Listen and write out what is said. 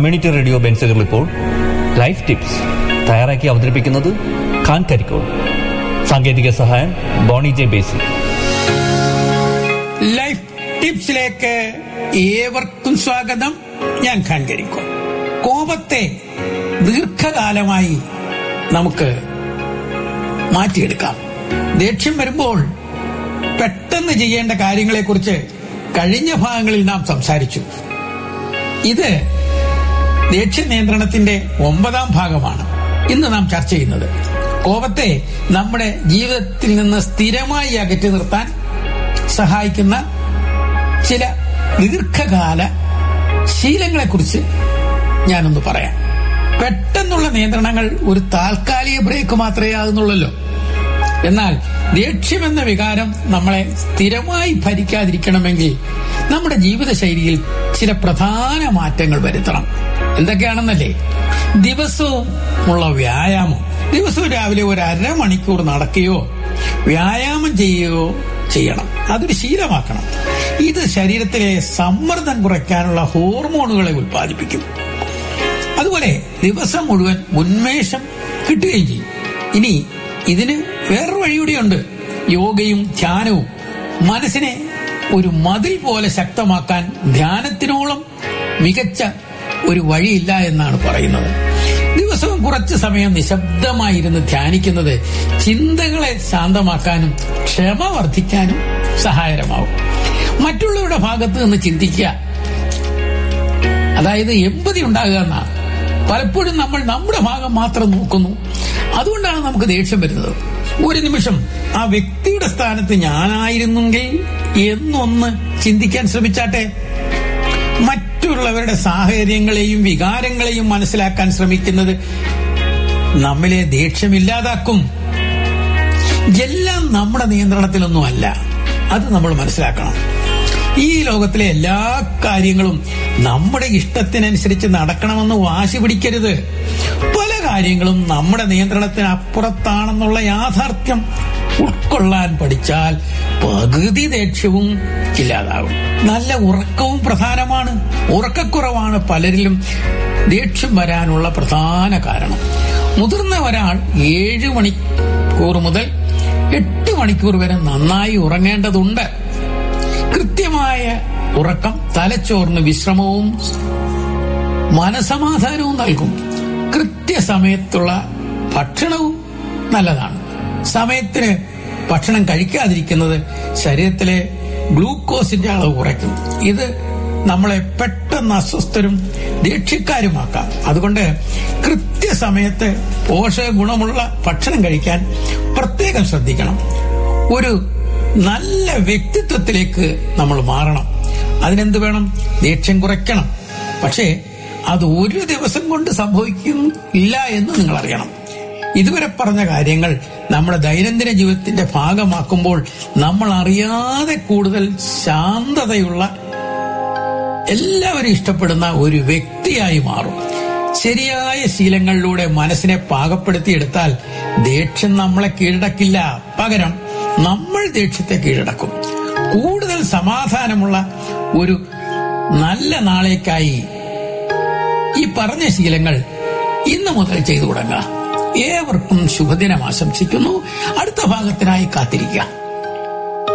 community radio ബെൻസുകൾ ഇപ്പോൾ life tips തയ്യാറാക്കി അവതരിപ്പിക്കുന്നത് ഖാൻ കരിക്കോൾ സാങ്കേതിക സഹായം ബോണി ജെ ബേസി ലൈഫ് ടിപ്സിലേക്ക് ഏവർക്കും സ്വാഗതം ഞാൻ ഖാൻ കരിക്കോൾ കോപത്തെ ദീർഘകാലമായി നമുക്ക് മാറ്റിയെടുക്കാം ദേഷ്യം വരുമ്പോൾ പെട്ടെന്ന് ചെയ്യേണ്ട കാര്യങ്ങളെക്കുറിച്ച് കഴിഞ്ഞ ഭാഗങ്ങളിൽ നാം സംസാരിച്ചു ഇത് ദേഷ്യ നിയന്ത്രണത്തിന്റെ ഒമ്പതാം ഭാഗമാണ് ഇന്ന് നാം ചർച്ച ചെയ്യുന്നത് കോപത്തെ നമ്മുടെ ജീവിതത്തിൽ നിന്ന് സ്ഥിരമായി അകറ്റി നിർത്താൻ സഹായിക്കുന്ന ചില ദീർഘകാല ശീലങ്ങളെക്കുറിച്ച് ഞാനൊന്ന് പറയാം പെട്ടെന്നുള്ള നിയന്ത്രണങ്ങൾ ഒരു താൽക്കാലിക ബ്രേക്ക് മാത്രമേ ആകുന്നുള്ളല്ലോ എന്നാൽ ദേഷ്യമെന്ന വികാരം നമ്മളെ സ്ഥിരമായി ഭരിക്കാതിരിക്കണമെങ്കിൽ നമ്മുടെ ജീവിതശൈലിയിൽ ചില പ്രധാന മാറ്റങ്ങൾ വരുത്തണം എന്തൊക്കെയാണെന്നല്ലേ ദിവസവും ഉള്ള വ്യായാമം ദിവസവും രാവിലെ ഒരു അരമണിക്കൂർ നടക്കുകയോ വ്യായാമം ചെയ്യുകയോ ചെയ്യണം അതൊരു ശീലമാക്കണം ഇത് ശരീരത്തിലെ സമ്മർദ്ദം കുറയ്ക്കാനുള്ള ഹോർമോണുകളെ ഉൽപ്പാദിപ്പിക്കും അതുപോലെ ദിവസം മുഴുവൻ ഉന്മേഷം കിട്ടുകയും ചെയ്യും ഇനി ഇതിന് വേറൊരു വഴിയൂടെയുണ്ട് യോഗയും ധ്യാനവും മനസ്സിനെ ഒരു മതിൽ പോലെ ശക്തമാക്കാൻ ധ്യാനത്തിനോളം മികച്ച ഒരു വഴിയില്ല എന്നാണ് പറയുന്നത് ദിവസവും കുറച്ച് സമയം നിശബ്ദമായിരുന്ന് ധ്യാനിക്കുന്നത് ചിന്തകളെ ശാന്തമാക്കാനും ക്ഷമ വർദ്ധിക്കാനും സഹായകരമാവും മറ്റുള്ളവരുടെ ഭാഗത്ത് നിന്ന് ചിന്തിക്കുക അതായത് എമ്പതി ഉണ്ടാകുക എന്നാണ് പലപ്പോഴും നമ്മൾ നമ്മുടെ ഭാഗം മാത്രം നോക്കുന്നു അതുകൊണ്ടാണ് നമുക്ക് ദേഷ്യം വരുന്നത് ഒരു നിമിഷം ആ വ്യക്തിയുടെ സ്ഥാനത്ത് ഞാനായിരുന്നെങ്കിൽ എന്നൊന്ന് ചിന്തിക്കാൻ ശ്രമിച്ചാട്ടെ മറ്റുള്ളവരുടെ സാഹചര്യങ്ങളെയും വികാരങ്ങളെയും മനസ്സിലാക്കാൻ ശ്രമിക്കുന്നത് നമ്മിലെ ദേഷ്യമില്ലാതാക്കും എല്ലാം നമ്മുടെ നിയന്ത്രണത്തിലൊന്നും അല്ല അത് നമ്മൾ മനസ്സിലാക്കണം ഈ ലോകത്തിലെ എല്ലാ കാര്യങ്ങളും നമ്മുടെ ഇഷ്ടത്തിനനുസരിച്ച് നടക്കണമെന്ന് വാശി പിടിക്കരുത് പല കാര്യങ്ങളും നമ്മുടെ നിയന്ത്രണത്തിന് അപ്പുറത്താണെന്നുള്ള യാഥാർത്ഥ്യം ഉൾക്കൊള്ളാൻ പഠിച്ചാൽ പകുതി ദേഷ്യവും ഇല്ലാതാകും നല്ല ഉറക്കവും പ്രധാനമാണ് ഉറക്കക്കുറവാണ് പലരിലും ദേഷ്യം വരാനുള്ള പ്രധാന കാരണം മുതിർന്ന ഒരാൾ ഏഴ് മണിക്കൂർ മുതൽ എട്ട് മണിക്കൂർ വരെ നന്നായി ഉറങ്ങേണ്ടതുണ്ട് കൃത്യമായ ഉറക്കം തലച്ചോറിന് വിശ്രമവും മനസമാധാനവും നൽകും കൃത്യസമയത്തുള്ള ഭക്ഷണവും നല്ലതാണ് സമയത്തിന് ഭക്ഷണം കഴിക്കാതിരിക്കുന്നത് ശരീരത്തിലെ ഗ്ലൂക്കോസിന്റെ അളവ് കുറയ്ക്കും ഇത് നമ്മളെ പെട്ടെന്ന് അസ്വസ്ഥരും ദേഷ്യക്കാരുമാക്കാം അതുകൊണ്ട് കൃത്യസമയത്ത് പോഷക ഗുണമുള്ള ഭക്ഷണം കഴിക്കാൻ പ്രത്യേകം ശ്രദ്ധിക്കണം ഒരു നല്ല വ്യക്തിത്വത്തിലേക്ക് നമ്മൾ മാറണം അതിനെന്ത് വേണം ദേഷ്യം കുറയ്ക്കണം പക്ഷേ അത് ഒരു ദിവസം കൊണ്ട് സംഭവിക്കില്ല എന്ന് നിങ്ങൾ അറിയണം ഇതുവരെ പറഞ്ഞ കാര്യങ്ങൾ നമ്മുടെ ദൈനംദിന ജീവിതത്തിന്റെ ഭാഗമാക്കുമ്പോൾ നമ്മൾ അറിയാതെ കൂടുതൽ ശാന്തതയുള്ള എല്ലാവരും ഇഷ്ടപ്പെടുന്ന ഒരു വ്യക്തിയായി മാറും ശരിയായ ശീലങ്ങളിലൂടെ മനസ്സിനെ പാകപ്പെടുത്തിയെടുത്താൽ ദേഷ്യം നമ്മളെ കീഴടക്കില്ല പകരം നമ്മൾ ദേഷ്യത്തെ കീഴടക്കും കൂടുതൽ സമാധാനമുള്ള ഒരു നല്ല നാളേക്കായി ഈ പറഞ്ഞ ശീലങ്ങൾ ഇന്നു മുതൽ ചെയ്തു തുടങ്ങുക ഏവർക്കും ശുഭദിനം ആശംസിക്കുന്നു അടുത്ത ഭാഗത്തിനായി കാത്തിരിക്കാം